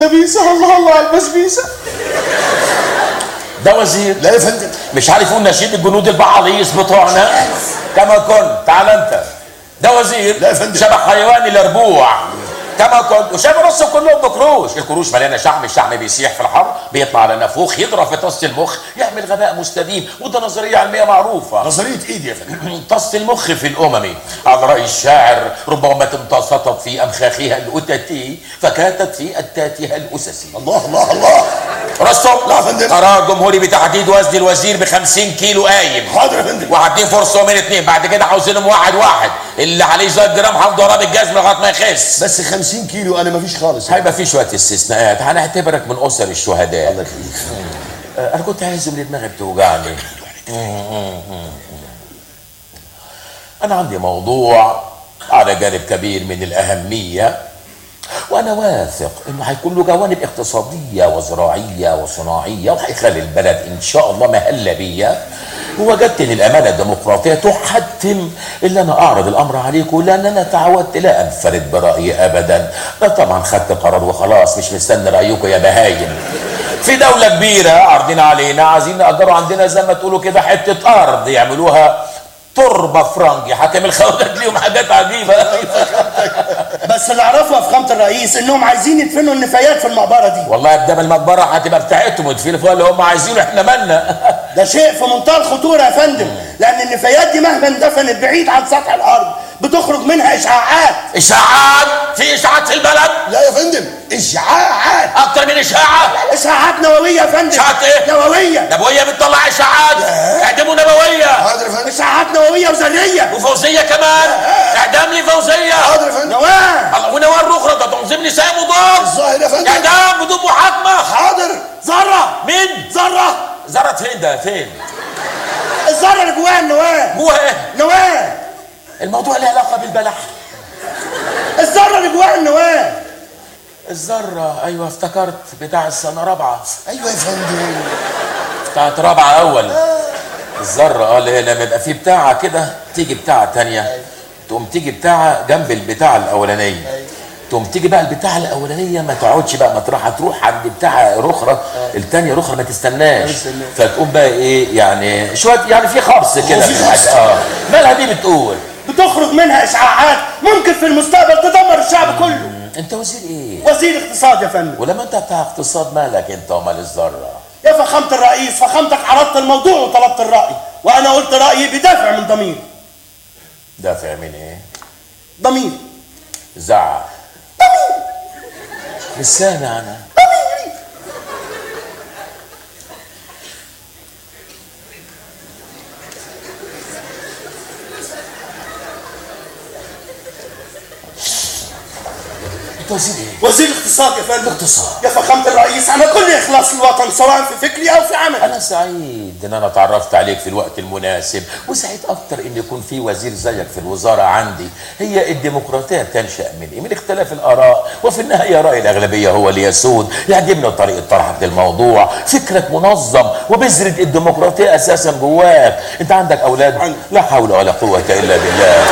بيسة الله الله على البسبيسة ده وزير لا يا فندم مش عارف يقول نشيد الجنود البعاليص بتوعنا كما كنت تعال انت ده وزير لا يا فندم. شبه حيوان الاربوع كما كنت وشايف راسهم كلهم بكروش الكروش مليانه شحم الشحم بيسيح في الحر بيطلع على نافوخ يضرب في طاسه المخ يعمل غباء مستديم وده نظريه علميه معروفه نظريه ايدي يا فندم طاسة المخ في الأمم على رأي الشاعر ربما امتصت في أمخاخها الأتتي فكاتت في أتاتها الأسسي الله الله الله رستم لا يا فندم. قرار جمهوري بتحديد وزن الوزير ب 50 كيلو قايم حاضر يا فندم وعادين فرصة من اتنين بعد كده عاوزينهم واحد واحد اللي عليه زي الجرام هفضل وراه بالجزم لغاية ما يخس بس 50 كيلو انا مفيش خالص هيبقى في شوية استثناءات هنعتبرك من أسر الشهداء الله يخليك آه، انا كنت عايز من دماغي بتوجعني انا عندي موضوع على جانب كبير من الاهميه وانا واثق انه هيكون له جوانب اقتصاديه وزراعيه وصناعيه وهيخلي البلد ان شاء الله مهلبيه ووجدت ان الامانه الديمقراطيه تحتم ان انا اعرض الامر عليكم لان انا تعودت لا انفرد برايي ابدا انا طبعا خدت قرار وخلاص مش مستني رايكم يا بهايم في دولة كبيرة عارضين علينا عايزين نأجروا عندنا زي ما تقولوا كده حتة أرض يعملوها تربة فرنجي حاكم الخواجات ليهم حاجات عجيبة بس اللي اعرفه يا فخامة الرئيس انهم عايزين يدفنوا النفايات في المقبرة دي والله قدام المقبرة هتبقى بتاعتهم وتفيل فيها اللي هم عايزينه احنا مالنا ده شيء في منتهى الخطورة يا فندم لان النفايات دي مهما اندفنت بعيد عن سطح الارض بتخرج منها اشعاعات إشاعات في إشاعات في البلد لا يا فندم اشعاعات أكتر من إشاعة اشعاعات نووية يا فندم إشاعات إيه؟ نووية نبوية بتطلع إشاعات اعدموا نبوية حاضر يا فندم اشعاعات نووية وذرية وفوزية كمان اعدام لي فوزية حاضر يا فندم نواه الله ونوار رخرة ده تنظيم نساء مضاد الظاهر يا فندم اعدام بدون محاكمة حاضر ذرة مين؟ ذرة زرت فين ده فين؟ الذرة اللي جواها النواة جوه ايه؟ نواة الموضوع له علاقه بالبلح الذرة اللي جواها النواة الذره ايوه افتكرت بتاع السنه رابعه ايوه يا فندم بتاعت رابعه اول الذره اه اللي هي لما يبقى في بتاعه كده تيجي بتاعه تانية تقوم تيجي بتاعه جنب البتاعه الاولانيه تقوم تيجي بقى البتاعه الاولانيه ما تقعدش بقى مطرحها تروح عند بتاعه رخره التانية رخره ما تستناش فتقوم بقى ايه يعني شويه يعني في خبص كده في في الحاجة. خبص. اه مالها دي بتقول بتخرج منها اشعاعات ممكن في المستقبل تدمر الشعب كله انت وزير ايه وزير اقتصاد يا فندم ولما انت بتاع اقتصاد مالك انت ومال الذره يا فخامة الرئيس فخامتك عرضت الموضوع وطلبت الرأي وأنا قلت رأيي بدافع من ضمير دافع من ايه ضمير زعق مش سامع انا انت وزير ايه وزير اقتصاد يا فندم اقتصاد. يا فخامة الرئيس أنا كل إخلاص للوطن سواء في فكري أو في عملي انا سعيد ان انا اتعرفت عليك في الوقت المناسب وسعيد اكتر ان يكون في وزير زيك في الوزاره عندي هي الديمقراطيه بتنشا من ايه من اختلاف الاراء وفي النهايه راي الاغلبيه هو اللي يسود يعجبني طريقه طرحك للموضوع فكرك منظم وبذره الديمقراطيه اساسا جواك انت عندك اولاد عندي. لا حول ولا قوه الا بالله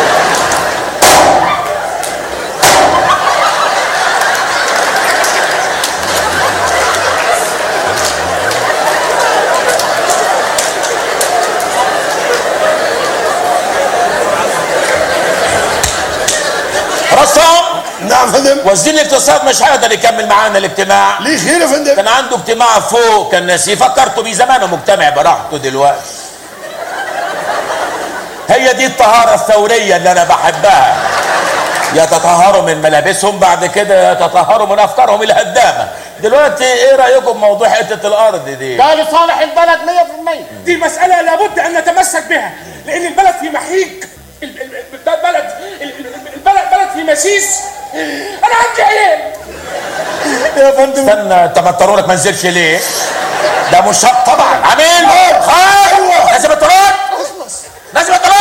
رسام نعم يا فندم وزير الاقتصاد مش هيقدر يكمل معانا الاجتماع ليه خير يا فندم كان عنده اجتماع فوق كان ناسيه فكرته بيه زمان مجتمع براحته دلوقتي هي دي الطهارة الثورية اللي أنا بحبها يتطهروا من ملابسهم بعد كده يتطهروا من أفكارهم الهدامة دلوقتي إيه رأيكم بموضوع حتة الأرض دي؟ ده لصالح البلد 100% دي مسألة لابد أن نتمسك بها لأن البلد في محيك ال- ال- ال- البلد ال- ال- البلد بلد في مسيس أنا عندي عيال يا فندم استنى أنت مطرونك ما نزلش ليه؟ ده مش شرط طبعا عميل خير لازم الطرق لازم الطرق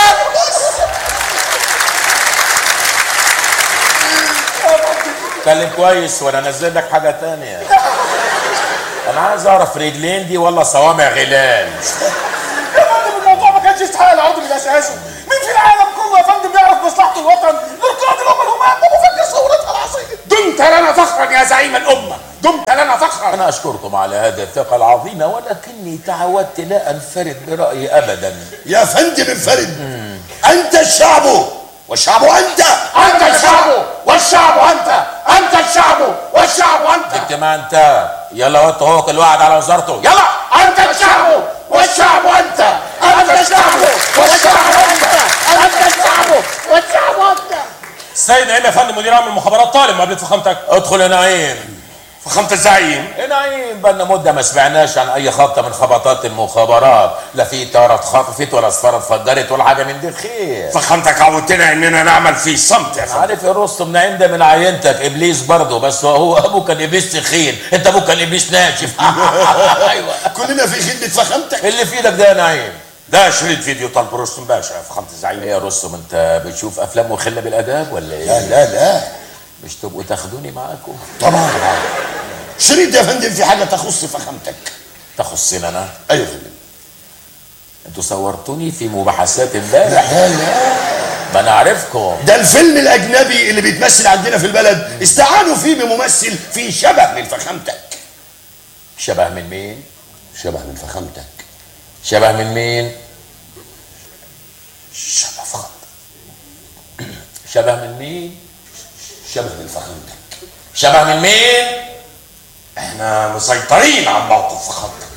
اتكلم كويس وانا انزل لك حاجه تانية انا عايز اعرف رجلين دي ولا صوامع غلال يا فندم الموضوع ما كانش يستحق العرض من أساسه مين في العالم كله يا فندم يعرف مصلحة الوطن غير قائد الأمة الهمام ومفكر ثورتها العظيم دمت لنا فخرا يا زعيم الأمة دمت لنا فخرا انا اشكركم على هذه الثقه العظيمه ولكني تعودت لا انفرد برايي ابدا يا فندم انفرد انت الشعب والشعب انت انت الشعب والشعب انت انت الشعب والشعب انت اجتماع انت يلا وانت هو كل واحد على وزارته يلا انت الشعب والشعب انت انت الشعب والشعب انت انت الشعب والشعب انت السيد نعيم يا فندم مدير عام المخابرات طالب مقابلة فخامتك ادخل يا نعيم فخامة الزعيم يا نعيم بقالنا مده ما سمعناش عن اي خبطه من خبطات المخابرات لا في طياره اتخطفت ولا سفاره اتفجرت ولا حاجه من دي خير فخامتك عودتنا اننا نعمل في صمت يا فندم عارف يا رستم نعيم ده من عينتك ابليس برضه بس هو ابوه كان ابليس تخين انت ابوك كان ابليس ناشف ايوه كلنا في خدمه فخامتك اللي في ايدك ده يا نعيم ده شريط فيديو طلب رستم باشا يا فخامة ايه الزعيم يا رستم انت بتشوف افلام مخله بالاداب ولا ايه؟ لا لا لا مش تبقوا تاخدوني معاكم طبعا شريط يا فندم في حاجه تخص فخامتك تخصني انا ايوه يا فندم انتوا صورتوني في مباحثات امبارح لا لا ما انا عارفكم ده الفيلم الاجنبي اللي بيتمثل عندنا في البلد استعانوا فيه بممثل فيه شبه من فخامتك شبه من مين؟ شبه من فخامتك شبه من مين؟ شبه فخامتك شبه من مين؟ شبه من فخامتك شبه من مين؟ احنا مسيطرين على موقف فخامتك